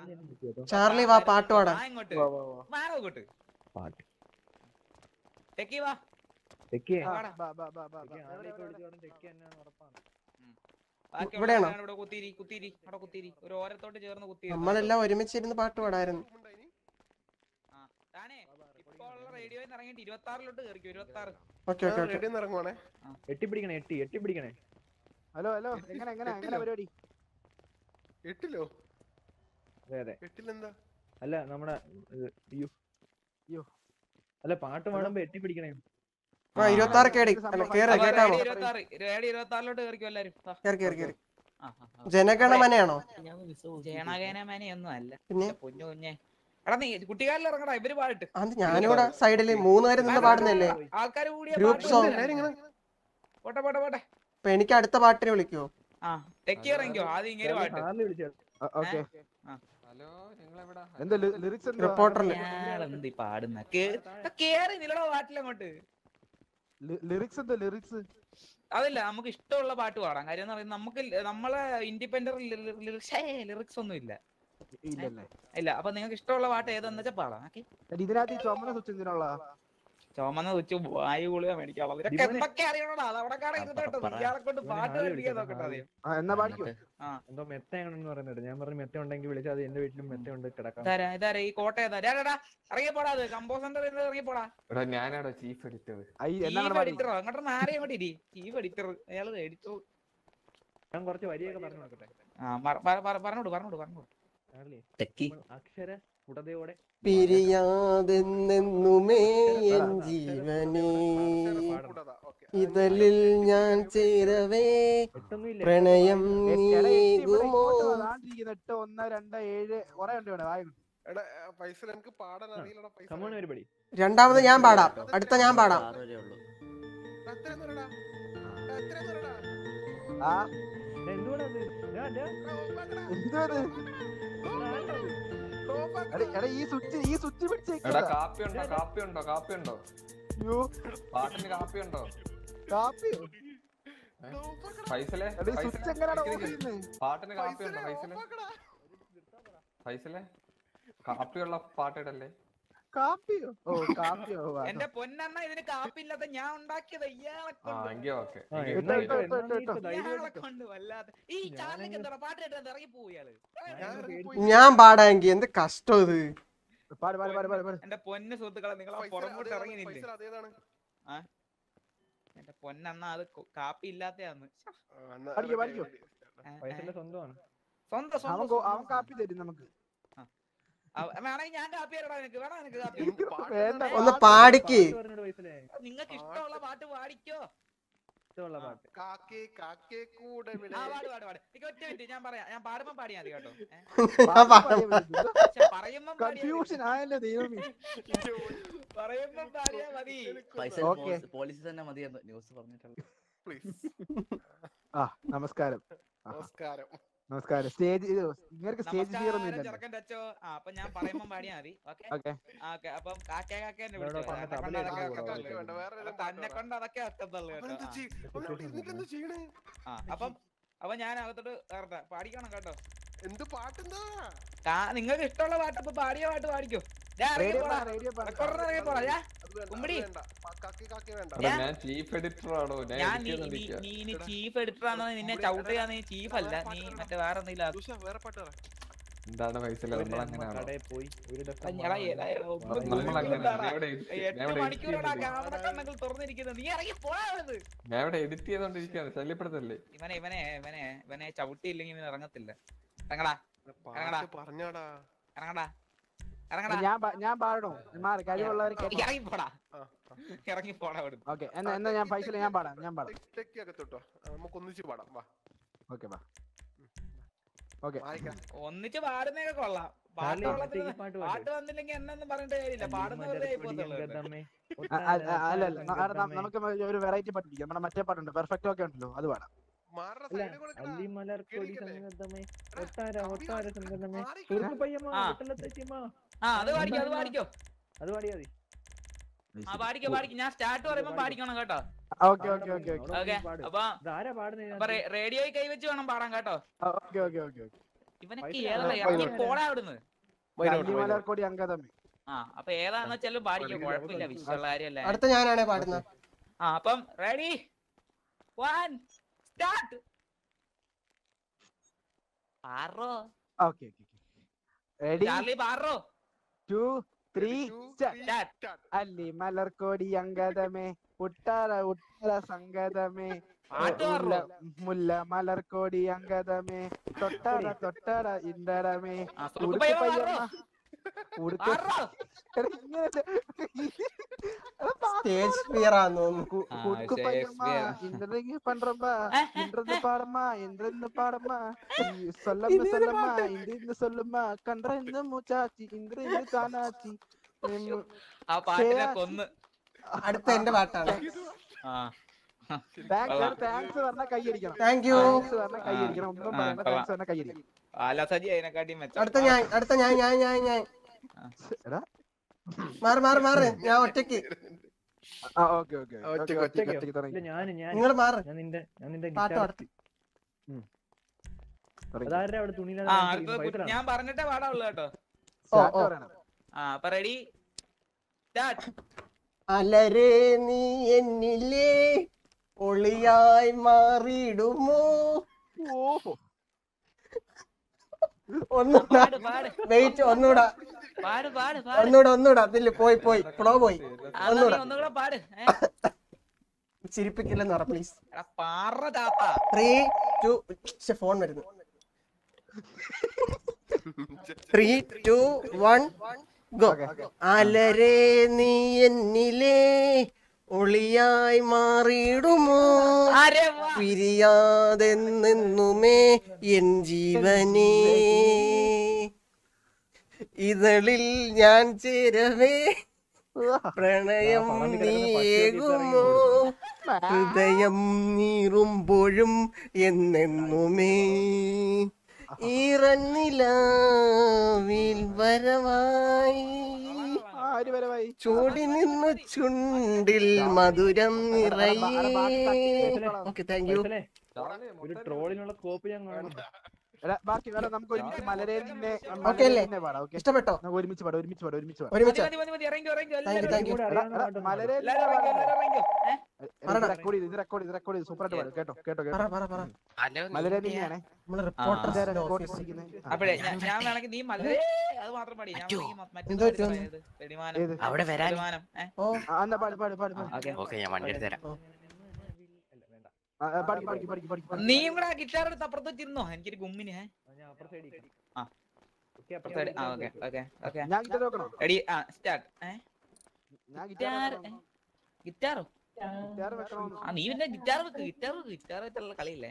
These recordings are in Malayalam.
ചാർലി വാ പാട്ട് പാടാ വാ ഇങ്ങോട്ട് വാ, വാ, വാ. വാ ഇങ്ങോട്ട് പാട്ട് ടെക്കി വാ തെക്കേ ആ, വാടാ. ബാ, ബാ, ബാ, ബാ, ബാ. തെക്കേ ആളെ ഇപ്പൊ വിളിച്ച് പറഞ്ഞ് തെക്കേ തന്നെയാണ് ഉറപ്പാണ്. ബാക്കിയുള്ള ഇവിടെയാണോ? ഞാൻ ഇവിടെ കുത്തിരി കുത്തിരി അവിടെ കുത്തിരി ഒരു ഓരത്തോട്ട് ചേർന്ന് കുത്തിരി നമ്മളെല്ലാം ഒരുമിച്ചിരുന്ന് പാട്ട് പാടായിരുന്നു താനേ ഇപ്പൊ ഉള്ള റേഡിയോയിൽ നിന്ന് ഇറങ്ങിയിട്ട് ഇരുപത്തി ആറിലോട്ട് കയറിക്കോ ഇരുപത്തി ആറ് ഓക്കെ ഓക്കെ ഓക്കെ റെഡിന്ന് ഇറങ്ങുവാണേ എട്ടി പിടിക്കണേ എട്ടി എട്ടി പിടിക്കണേ ഹലോ ഹലോ എങ്ങനെ എങ്ങനെ എങ്ങനെ പരിപാടി എട്ടിലോ അതെ അതെ എട്ടിലെന്താ അല്ല നമ്മുടെ ഇത്, അയ്യോ അയ്യോ. അല്ല പാട്ട് പാടുമ്പോ എട്ടി പിടിക്കണേ ആ ഇരുപത്തി ആറ് കേടി അല്ല കേറ് കേക്കാമോ ഇരുപത്തി ആറ് റേഡിയോ ഇരുപത്തി ആറിലോട്ട് കയറിക്കോ എല്ലാരും ദാ. കേറി കേറി കേറി ആ, ആ, ആ. ജനഗണമനയാണോ ജയണഗേനമേനയൊന്നും അല്ല പിന്നെ എന്റെ പൊന്നു കുഞ്ഞെ എടാ നീ കുട്ടികാലിൽ ഇറങ്ങടാ ഇവര് പാടിട്ട് അത് ഞാനിവിടെ സൈഡില് മൂന്ന് പേര് നിന്ന് പാടുന്നല്ലേ ആൾക്കാർ കൂടിയ Group പാട്ട് song. പാടുന്നില്ല. എല്ലാരും ഇങ്ങനെ പോട്ടെ പോട്ടെ പോട്ടെ അപ്പൊ എനിക്ക് അടുത്ത പാട്ടിന് വിളിക്കുവോ ആ തെക്കി ഇറങ്ങിക്കോ ആദ്യം ഇങ്ങനെ പാട്ട് ചാർലി വിളിച്ചു ഓക്കെ ഹലോ നിങ്ങളെവിടാ എന്താ ലിറിക്സ് എന്താ റിപ്പോർട്ടറില് ഞാനെന്ത് പാടുന്ന കേറി നിലടോ പാട്ടിലങ്ങോട്ട് ലിറിക്സ് എന്താ ലിറിക്സ് അതല്ല നമുക്ക് ഇഷ്ടമുള്ള പാട്ട് പാടാം കാര്യം എന്ന് പറയുന്നത് നമുക്ക് ല- നമ്മളെ ഇൻഡിപെൻഡന്റ് ലിറിക്സ് ഒന്നും ഇല്ല ഇല്ലല്ലേ ഇല്ല അപ്പൊ നിങ്ങൾക്ക് ഇഷ്ടമുള്ള പാട്ട് ഏതെന്ന് വെച്ചാൽ പാടാം ഓക്കെ എടി, ഇതിനകത്ത് ഈ ചുമന്ന സ്വിച്ച് എന്തിനുള്ള ചുമന്ന വെച്ച് വായു ഗുളിക മേടിക്കാനുള്ളത് ഇതൊക്കെ ദിവനെ- എന്തൊക്കെ അറിയണോടാ അത് അവിടെ കാണാൻ ഇരുന്നോട്ടോ പറ. ഇയാളെ കൊണ്ട് ദിവനെ പാട്ട് ആളെ പഠിപ്പിക്കാൻ വിളിക്കാം, നോക്കട്ടെ ആളെ. ആദ്യം ആ എന്നാ പാടിക്കോ എന്തോ മെത്തയാണെന്ന് പറയുന്നത് ഞാൻ പറഞ്ഞു മെത്ത ഉണ്ടെങ്കിൽ വിളിച്ചാൽ അത് എന്റെ വീട്ടിലും മെത്ത ഉണ്ട് കിടക്കാം ഇതാരാ ഇതാരാ ഈ കോട്ടയം ഇതാരാ ഇറങ്ങിപ്പോടാ അത് കമ്പോസറിന്റെ ഇറങ്ങിപ്പോടാ എടാ ഞാനാടാ ചീഫ് എഡിറ്റർ ഐ എന്നാ ചീഫ് പാടി എഡിറ്ററോ അങ്ങോട്ട് മാറി അങ്ങോട്ട് ഇരി ചീഫ് എഡിറ്റർ അയാള് എഡിറ്റർ ഞാൻ കുറച്ച് വരിയൊക്കെ പറഞ്ഞു നോക്കട്ടെ ആ പറ- പറ- പറ- പറഞ്ഞോട് പറഞ്ഞോട് പറഞ്ഞോട് ചാർലി ടെക്കി നമ്മൾ അക്ഷര സ്ഫുടതയോടെ പിരിയാതെന്നെന്നുമേ എൻ ജീവനേ കൂടാതാ ഓക്കെ ഇതലിൽ ഞാൻ ചേരവേ എട്ടൊന്നും ഇല്ല പ്രണയം എ- എടാ, എട്ട് ഇവിടെ നീങ്ങുമോ ഇങ്ങോട്ട് വാ, ദാണ്ടിരിക്കുന്നു. എട്ട് ഒന്ന് രണ്ട് ഏഴ് കൊറേ ഉണ്ട് ഇവിടെ വായ എടാ ആ, പൈസ എനിക്ക് പാടാൻ അറിയില്ലടാ പൈസ കമോൺ പരിപാടി രണ്ടാമത് ഞാൻ പാടാം അടുത്ത ഞാൻ പാടാം അത്രയും പറയടാ അത്രയും പറയടാ ആ എന്തുകൊണ്ടാ ഇത്? ഞാൻ- ഞാൻ- എന്തുവാ ഇത്? എടാ, എടാ ഈ സ്വിച്ച് ഈ സ്വിച്ച് എടാ പിടിച്ചേക്കാ കാപ്പി ഉണ്ടോ കാപ്പി ഉണ്ടോ കാപ്പി ഉണ്ടോ അയ്യോ പാട്ടിന് കാപ്പി ഉണ്ടോ കാപ്പിയോ ഫൈസലെ എടാ ഈ സ്വിച്ച് ഫൈസലെ, എങ്ങനെയാണ് നിക്ക് ഓഫ് നിക്ക്. ചെയ്യുന്നത് പാട്ടിന് കാപ്പി ഉണ്ടോ ഫൈസലെ ഫൈസലെ കാപ്പിയുള്ള പാട്ടിടല്ലേ കാപ്പിയോ ഓ കാപ്പിയോ വാ. എന്റെ പൊന്നെണ്ണ ഇതിന് കാപ്പില്ലാത്ത ഞാൻ ഉണ്ടാക്കിയത് ഇയാളെ ആ കൊണ്ട് എങ്കി ഓക്കെ ആ, ഇട്ടോ, എന്നാ ഇട്ടോ, ഇട്ടോ, ഇട്ടോ, എന്നാ ഇട്ടോ. ഇട്ടോ, ധൈര്യം ഇയാളെ എടുത്തോ. കൊണ്ട് വല്ലാതെ ഈ ചാനലിലേക്ക് എന്താ പാട്ട് കേട്ടത് ഇറങ്ങി പോവും ഇയാള് ഞാൻ ഇറങ്ങിപ്പോയി. ഞാൻ പാടാമെങ്കിൽ എന്ത് കഷ്ടം ഇത് പാട് പാട് പാട് പാട് പാട് എന്റെ പൊന്ന് സുഹൃത്തുക്കളെ നിങ്ങൾ ആ പൈസ പുറകോട്ട് അതേതാണ്, ഇറങ്ങി നില്ലേ പൈസ അതേതാണ് എന്റെ പൊന്നെണ്ണ അത് കൊ- കാപ്പി ഇല്ലാത്തയാന്ന് ആ, എന്നാ പഠിക്കോ, ready, പഠിക്കോ. ready. ഏ, ഏ. ഫൈസലിന്റെ സ്വന്തമാണ് സ്വന്തം അവൻ സ്വന്തം കോ- അവൻ സ്വന്തം. കാപ്പി തരും നമുക്ക് അവ- വേണമെങ്കിൽ ഞാൻ കാപ്പി തരടാ നിനക്ക് വേണോ നിനക്ക് കാപ്പി എന്ത് പാട്ട് വേണ്ട, ഇടാ? ഒന്ന് പാടിക്ക് പാട്ട് പറഞ്ഞോട് ഫൈസലേ നിങ്ങൾക്ക് ഇഷ്ടമുള്ള പാട്ട് പാടിക്കോ ഇഷ്ടമുള്ള പാട്ട് കാക്കേ കാക്കേ കൂടെ വിളി. ആ പാട് പാട് പാട് എനിക്ക് ഒറ്റ മിനിറ്റ് ഞാൻ പറയാം ഞാൻ പാടുമ്പോ പാടിയാ മതി കേട്ടോ ഏ? ഞാൻ പാടാം പക്ഷെ പറയുമ്പോ കൺഫ്യൂഷൻ ആയല്ലോ ദൈവമേ പറയുമ്പോ പാടിയാ മതി പൈസ Okay. പോലീസ് തന്നെ മതിയെന്ന് ന്യൂസ് പറഞ്ഞിട്ടുള്ള Please. ആ നമസ്കാരം ആ, നമസ്കാരം നമസ്കാരം സ്റ്റേജ് ഇത് ഇങ്ങനെ സ്റ്റേജ് ഫിയർ ഒന്നും നമസ്കാരം ഇല്ലല്ലോ ചെറുക്കൻ്റെ അച്ചോ ആ അപ്പൊ ഞാൻ പറയുമ്പോ പാടിയാ മതി ഓക്കെ ഓക്കെ ഓക്കെ അപ്പം കാക്കേ കാക്കേന്ന് ഇവിടെ വിളിച്ചോ പണ്ട് എന്നെ കൊണ്ട് തബലയൊക്കെ അതൊക്കെ കൂടെ ഒക്കത്തുള്ളൂ. വേണ്ട, വേറെ ഏതെങ്കിലും തന്നെ പാട്ട് കൊണ്ട് അതൊക്കെ ഒക്കത്തുള്ളൂ അവൻ കേട്ടോ എന്താ ചെയ്യ- അവൻ അവിടെ ഇരുന്നിട്ട് എന്താ ചെയ്യണേ ആ അപ്പം അപ്പൊ ഞാൻ അകത്തോട്ട് കയറട്ടെ പാടിക്കണം കേട്ടോ എന്ത് പാട്ടെന്താ നിങ്ങൾക്ക് ഇഷ്ടമുള്ള പാട്ട് ഇപ്പൊ പാടിയ പാട്ട് പാടിക്കോ ദേ ഇറങ്ങി റേഡിയോ പോടാ. റേഡിയോ റെക്കോർഡറിന് ഇറങ്ങി പോടാ ദേ. അത് വേണ്ട, അത് കുമ്പിടി. വേണ്ട. പ- കാക്കേ കാക്കേ വേണ്ട ഞാൻ- ഞാൻ ചീഫ് എഡിറ്റർ ആണോ ഞാൻ ഞാൻ edit നീ നീ ചെയ്തോണ്ടിരിക്കാ. നീ ഇനി ചീഫ് എഡിറ്റർ ആണോ നിന്നെ ചവിട്ടുക നീ ചീഫ് അല്ല നീ മറ്റേ വേറെ എന്തെങ്കിലും ദുഷ, വേറെ പാട്ട് പറ. എന്താണ് ഫൈസലെ ഒരു നമ്മൾ നമ്മ അങ്ങനെയാണോ കടയിൽ പോയി ഒരു ഡസം എടാ, ഏതാ, ഒന്നും നമ്മൾ നമ്മൾ അങ്ങനെ എന്താടാ? ഞാൻ ഇവിടെ edit- ഞാൻ എട്ട് ഇവിടെ edit മണിക്കൂറാണ് ചെയ്തോണ്ടിരിക്കാ. ക്യാമറ കണ്ണുകൾ തുറന്നിരിക്കുന്നത് നീ ഇറങ്ങി പോയത് ഞാൻ ഇവിടെ എഡിറ്റ് ചെയ്തോണ്ടിരിക്കാണ് ശല്യപ്പെടുത്തല്ലേ ഇവനെ ഇവനെ ഇവനെ ഇവനെ ചവിട്ടിയില്ലെങ്കിൽ ഇവൻ ഇറങ്ങത്തില്ല ഇറങ്ങടാ ഇറങ്ങടാ. പാട്ട് പറഞ്ഞാടാ ഇറങ്ങടാ ഇറങ്ങടാ ഞാൻ പാ- ഞാൻ പാടണോ മാറി കഴിവുള്ളവർ ഇറങ്ങി പോടാ ആ, ഇറങ്ങി പോടാ അവിടുന്ന് ഓക്കെ എന്നാ എന്നാ ഞാൻ പൈസ ഞാൻ പാടാം ഞാൻ പാടാം ടെക്- ടെക്കി അകത്തോട്ടോ ആ, നമുക്ക് ഒന്നിച്ച് പാടാം വാ ഓക്കെ വാ ഓക്കെ വായിക്കാം ഒന്നിച്ച് പാടുന്നതൊക്കെ കൊള്ളാം പാട്ട് ചാർലി, മറ്റേ ഈ കൊള്ളത്തില്ല പാട്ട് പാട്ട് വന്നില്ലെങ്കിൽ എന്നൊന്നും പറഞ്ഞിട്ട് കാര്യമില്ല പാടുന്ന വെറുതെ ആയി പോകത്തുള്ളൂ കേട്ടോ. അല്ല അല്ല ന- അവിടെ ന- നമുക്ക് ഒരു വെറൈറ്റി പഠിപ്പിക്കാം നമ്മുടെ മറ്റേ പാട്ടുണ്ട് പെർഫെക്റ്റ് ഒക്കെ ഉണ്ടല്ലോ അത് പാടാം മാറ അല്ല, സൈഡ് കൊടുക്കടാ അല്ലിമലർ കൊടി കേറിക്കല്ലേ? സംഗതമേ ഒട്ടാര കമ്പി ഒട്ടാര മാറി- സംഗതമേ മാറി കുറുക്ക് പയ്യമ്മ ആ. വിട്ടലത്തെച്ചിയമ്മ ആ അത് പാടിക്കോ അത് പാടിക്കോ അത് പാടിയാ മതി ആ പാടിക്കോ പാടിക്കോ ഞാൻ സ്റ്റാർട്ട് പറയുമ്പോ പാടിക്കണം കേട്ടോ okay okay okay okay okay അപ്പൊ ഇതാരാ അപ്പൊ പാടുന്നത് റേഡിയോയിൽ കൈവച്ച് വേണം പാടാൻ കേട്ടോ ഓക്കെ ഓക്കെ ഓക്കെ ഓക്കെ ഇവനൊക്കെ പൈസ ഏതാ ആ, ഇറങ്ങി പൈസ. പോടാ അവിടുന്ന് കല്ലിമലർക്കോടി അങ്കതമേ ആ അപ്പൊ ഏതാന്ന് വെച്ചാലും പാടിക്കോ നമുക്ക് കുഴപ്പമില്ല നമുക്ക് വിശ്വമുള്ള കാര്യമല്ലേ അടുത്ത ഞാനാണേ പാടുന്നത് ആ അപ്പം റെഡി വൺ സ്റ്റാർട്ട് പാറോ ഓക്കെ റെഡി ചാർലി പാറോ ടു ത്രീ സ്റ്റാർട്ട് Start. അല്ലി മലർക്കോടി അങ്കതമേ ഉട്ടാര ഉട്ടാര സംഗതമേ പാട്ട് മുല്ല പാറോ മുല്ല മലർക്കോടി അങ്കതമേ തൊട്ടാര തൊട്ടാര ഇണ്ടരമേ ആ ഉടുക്ക് സുഖപ്പയ്യ പയ്യമ്മ പാറോ ഉടുക്ക് പാറോ എടാ, ഇങ്ങനല്ലേ? എടാ, പാ- സ്റ്റേജ് ഫിയർ ആന്ന് തോന്നുന്നു கு- ஆ, குடுக்கு சரி, பையம்மா சரி. இந்திரங்க பண்றப்பா அஹ், அஹ், இந்திரந்து பாடம்மா இந்திரந்து பாடம்மா சொல்லம்மா சொல்லம்மா இந்திருந்து சொல்லும்மா கன்ற இந்த மூச்சாச்சி இந்திருந்து தானாச்சி ഉം, ആ പാട്ടിനെ ശരിയാ. കൊന്ന് അടുത്ത എന്റെ പാട്ടാണ് ആ thanks, കൊള്ളാം. thanks പറഞ്ഞാ കൈയടിക്കണം താങ്ക് യു താങ്ക്സ് പറഞ്ഞാ കൈയടിക്കണം ഒന്നും ആ, പറയണ്ട കൊള്ളാം. താങ്ക്സ് പറഞ്ഞാ കൈയടിക്കണം ആലാസജി അതിനെക്കാട്ടി മെച്ചം അടുത്ത ഞാൻ അടുത്ത ഞാൻ ഞാൻ ഞാൻ ഞാൻ എടാ മാറി മാറി മാറി ഞാൻ ഒറ്റയ്ക്ക് ആ ഓക്കെ ഓക്കെ ഒറ്റയ്ക്ക്, ഒറ്റയ്ക്ക് ഒറ്റയ്ക്ക്. ഒറ്റയ്ക്ക് ഇല്ല തുടങ്ങി ഞാൻ ഞാൻ നിങ്ങൾ മാറി ഞാൻ നിന്റെ ഞാൻ നിന്റെ പാട്ട് ഗിറ്റാർ പാടത്തി തുടങ്ങി. അതാരുടെ അവിടെ ആ തുണിയില്ലാതെ അടുത്തത് കു- പൈസ ഞാൻ പറഞ്ഞിട്ടേ പാടാവുള്ളൂ കേട്ടോ Start ഓ. പറയണം. ആ അപ്പൊ റെഡി സ്റ്റാർട്ട് അലരേ നീ എന്നിലെ ഒളിയായി മാറിയിടുമോ ഓഹോ ഒന്നുകൂടാ പാട് പാട് വെയിറ്റ് ഒന്നുകൂടാ പാട് പാട് പാട് ഒന്നുകൂടാ ഒന്നുകൂടാ അതില് പോയി പോയി ഫ്ലോ പോയി ആ, എന്നാ നീ ഒന്നുകൂടെ. ഒന്നുകൂടെ പാട് ഏ? ചിരിപ്പിക്കില്ലെന്ന് പറ പ്ലീസ് എടാ പാറ താത്ത ത്രീ ടു ഫോൺ വരുന്നു ത്രീ ടു വൺ ഗോ അലരേ നീ എന്നിലെ ഒളിയായി മാറിയിടുമോ അരെ വാ. പിരിയാതെന്നെന്നുമേ എൻ ജീവനേ ഇതളിൽ ഞാൻ ചേരവേ പ്രണയം ആ, പറമ്പിൽ കിടക്കുന്ന പശു നീയേകുമോ ഹൃദയം നീറുമ്പോഴും എന്നെന്നുമേ ഈറന്നിലാവിൽ വരവായി ആര് വരവായി ചൂടി നിന്നു ചുണ്ടിൽ മധുരം നിറയേ ഓക്കെ താങ്ക് യു പൈസലേ, ഒരു ട്രോളിനുള്ള സ്കോപ്പ് ഞാൻ കാണുന്നു എടാ, ബാക്കി വേറെ നമുക്ക് ഒരുമിച്ച് മലരേലിനെ Okay അല്ലേ? മലരേലിനെ പാടാം ഓക്കെ ഇഷ്ടപ്പെട്ടോ നമുക്ക് ഒരുമിച്ച് പാടാം ഒരുമിച്ച് പാടാം ഒരുമിച്ച് പാടാം മതി ഒരുമിച്ച് മതി മതി മതി ഇറങ്ങി ഇറങ്ങി Thank you, എല്ലാവരും thank you. കൂടെ എടാ, അറിയാവുന്ന എടാ, പാട്ടൊന്നും മലരേലിനെ എല്ലാവരും ഇറങ്ങി പാടാം. എല്ലാവരും ഇറങ്ങി ഏ? ഇത് പറടാ. റെക്കോർഡ് ചെയ്ത് ഇത് റെക്കോർഡ് ചെയ്ത് റെക്കോർഡ് ചെയ്ത് സൂപ്പറായിട്ട് പാടും കേട്ടോ കേട്ടോ പറ കേട്ടോ പറ പറ മലരേലിനെയാണേ നമ്മള് ആ. റിപ്പോർട്ടർ ഇതാരാ record ചെയ്തിരിക്കുന്നെ? ആ. അപ്പോഴേ ഞാൻ ഞാൻ വേണമെങ്കിൽ നീ മലരേ അത് മാത്രം പാടി ഞാൻ വേണമെങ്കിൽ മ- മറ്റേ എന്തോ പാട്ട് പറ്റി പാടിയത്. വെടിമാനം ഏത്? അവിടെ വരാൻ വെടിമാനം ഏ ഓ ആ, എന്നാ പാട് പാട് പാട് പാട് ഓക്കെ ഓക്കെ ഞാൻ വണ്ടി എടുത്ത് തരാം അല്ല വേണ്ട ആ, ആ, പാടിക്ക് പാടിക്ക് പാടിക്ക് പാടിക്ക് പാടിക്ക്. നീ ഇവിടെ ഗിറ്റാർ എടുത്ത് അപ്പുറത്ത് വെച്ചിരുന്നോ എനിക്കൊരു ഗുമ്മിന് ഏ? ആ, ഞാൻ അപ്പുറത്തെ side ൽ. ആ. ഓക്കേ, അപ്പുറത്തെ അപ്പുറത്തെ ആ side ഓക്കെ ൽ. ഓക്കെ ഓക്കെ ഞാൻ ഗിറ്റാർ വെക്കണോ റെഡി ആ സ്റ്റാർട്ട് ഏ ഞാൻ ഗിറ്റാർ ഗിറ്റാർ ഗിറ്റാറോ ഗിറ്റാർ വെക്കണോ ആ നീ പിന്നെ ഗിറ്റാർ വെക്ക് ഗിറ്റാർ വെക്ക് ഗിറ്റാർ വെച്ചുള്ള കളിയില്ലേ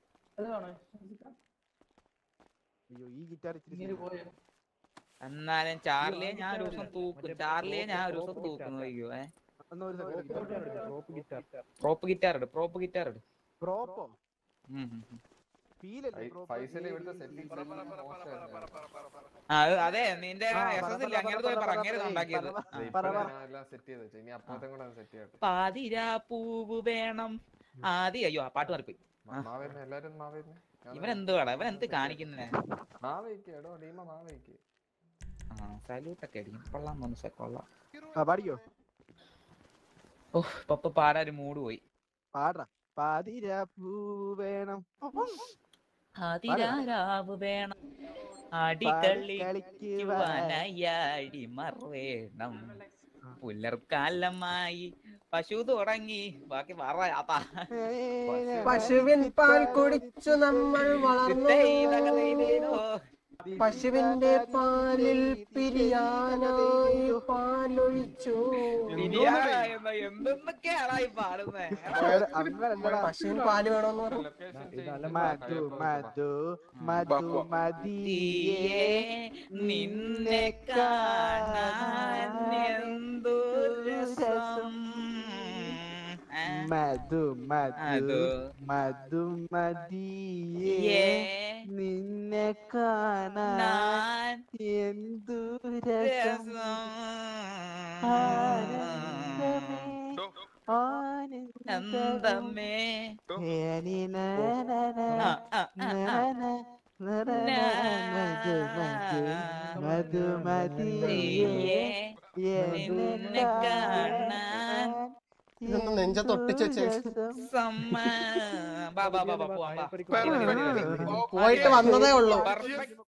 അയ്യോ ഈ ഗിറ്റാർ ഇച്ചിരി എന്നാലും ചാർലിയെ ഞാൻ ഒരു ദിവസം തൂക്കും ചാർലിയെ ഞാൻ ഒരു ദിവസം തൂക്കുന്നു അയ്യോ ഏ എന്നാ ഒരു Rope സെക്കൻഡ് guitar എടുക്ക്, rope guitar. പ്രോപ്പ് ഗിറ്റാർ ഇട് പ്രോപ്പ് ഗിറ്റാർ ഇട് പ്രോപ്പോ ഉം, ഉം, ഉം. ഫീൽ അല്ലേ പ്രോപ്പോ ഫൈസൽ ഇവിടുത്തെ സെറ്റിംഗ്സ് പറ, പറ, പറ, പറ, പറ, പറ, പറ, പറ, പറ. ആ, അത് അതെ നിന്റെ ആ, എസ് പറ, എസ് ഇല്ല പറ, അങ്ങേര് പറ, പോയി പറ പറ, അങ്ങേര് പറ, ഉണ്ടാക്കിയത് പറ, ആ. പറ, പറ. ഞാൻ എല്ലാം സെറ്റ് ചെയ്ത് വെച്ചു ഇനി അപ്പുറത്തെ കൂടെ സെറ്റ് ചെയ്യട്ടെ പാതിരാ പൂവ് വേണം ആദി അയ്യോ ആ പാട്ട് മാറിപ്പോയി ആ. മാവേന്ന് എല്ലാരും മാവേന്ന് ഇവൻ എന്ത് വേടാ ഇവൻ എന്ത് കാണിക്കുന്നേ മാവേക്ക് എടോ ഡീമ മാവേക്ക് ആ സല്യൂട്ട് ഒക്കെ അടിക്കും കൊള്ളാം മനസ്സെ കൊള്ളാം ആ പാടിക്കോ ഓ പപ്പ പാടാൻ ഒരു മൂഡ് പോയി പാടാ പാതിര പൂ വേണം അതിരാരാവ് വേണം അടികളി അടിമർ വേണം പുലർക്കാലമായി പശു തുടങ്ങി ബാക്കി പറയാത്ത പശുവിൻ പാൽ കുടിച്ചു നമ്മൾ വളർന്നു പശുവിന്റെ പാലിൽ പിരിയാനായി പാലൊഴിച്ചു എന്തൊക്കെയാണ് ഈ പാടുന്നേ അങ്ങനല്ലടാ പശുവിന് പാല് വേണോന്ന് പറഞ്ഞു ലൊക്കേഷൻ ഇത് നല്ല മധു മധു മധു മതിയേ തീയേ നിന്നെ കാണാൻ എന്തു രസം ആ, മധു മധു അതോ. മധു മതിയേ ഏ, നിന്നെ കാണാൻ ഞാൻ എന്തു രസം രസം ആനന്ദമേ ഡോ, ആനന്ദമേ എന്തമ്മേ ഏനി ആ, നനന ആ, ആ, ആ. നനന മധുമതിയേ, നിന്നെ കാണാൻ ഇതൊന്ന് നെഞ്ചത്ത് ഒട്ടിച്ച് വെച്ചേ. സമ്മ ബാ ബാ ബാ ബാ പോവാം ബാ Perfect. പോയിട്ട് വന്നതേ ഉള്ളൂ Perfect.